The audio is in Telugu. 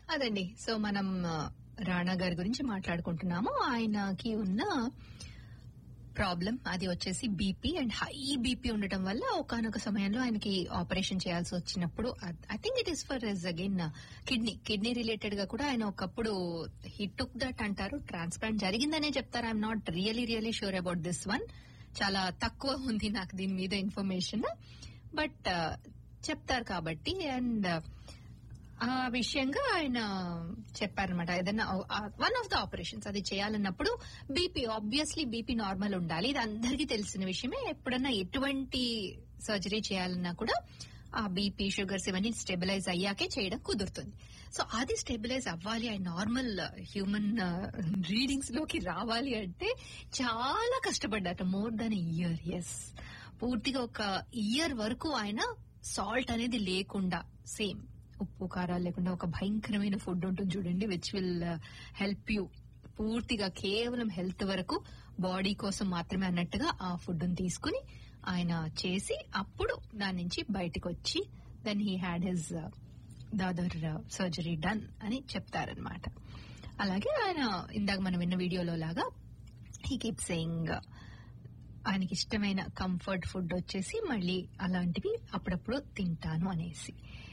అదండి సో మనం ఆ, రాణా గారి గురించి మాట్లాడుకుంటున్నాము ఆయనకి ఉన్న ప్రాబ్లం అది వచ్చేసి బీపీ అండ్ హై బీపీ ఉండటం వల్ల ఒకనొక సమయంలో ఆయనకి ఆపరేషన్ చేయాల్సి వచ్చినప్పుడు I think it is for is again kidney kidney related గా కూడా ఆయన ఒకప్పుడు హిట్ టుక్ దట్ అంటారు ట్రాన్స్ప్లాంట్ జరిగిందనే చెప్తారు I'm not really really sure about this one చాలా తక్కువ ఉంది నాకు దీని మీద ఇన్ఫర్మేషన్ బట్ చెప్తారు కాబట్టి అండ్ ఆ విషయంగా ఆయన చెప్పారనమాట ఏదైనా వన్ ఆఫ్ ద ఆపరేషన్స్ అది చేయాలన్నప్పుడు బీపీ ఆబ్వియస్లీ బీపీ నార్మల్ ఉండాలి ఇది అందరికీ తెలిసిన విషయమే ఎప్పుడన్నా ఎటువంటి సర్జరీ చేయాలన్నా కూడా ఆ బీపీ షుగర్స్ ఇవన్నీ స్టెబిలైజ్ అయ్యాకే చేయడం కుదురుతుంది సో అది స్టెబిలైజ్ అవ్వాలి ఆ నార్మల్ హ్యూమన్ రీడింగ్స్ లోకి రావాలి అంటే చాలా కష్టపడ్డాట మోర్ దాన్ ఇయర్ ఎస్ పూర్తిగా ఒక ఇయర్ వరకు ఆయన సాల్ట్ అనేది లేకుండా సేమ్ ఉప్పు కారాలు లేకుండా ఒక భయంకరమైన ఫుడ్ ఉంటుంది చూడండి విచ్ విల్ హెల్ప్ యూ పూర్తిగా కేవలం హెల్త్ వరకు బాడీ కోసం మాత్రమే అన్నట్టుగా ఆ ఫుడ్ తీసుకుని ఆయన చేసి అప్పుడు దాని నుంచి బయటకు వచ్చి then he had his the other surgery done అని చెప్తారనమాట అలాగే ఆయన ఇందాక మనం విన్న వీడియోలో లాగా హీ కీప్ సెయింగ్ ఆయనకి ఇష్టమైన కంఫర్ట్ ఫుడ్ వచ్చేసి మళ్ళీ అలాంటివి అప్పుడప్పుడు తింటాను అనేసి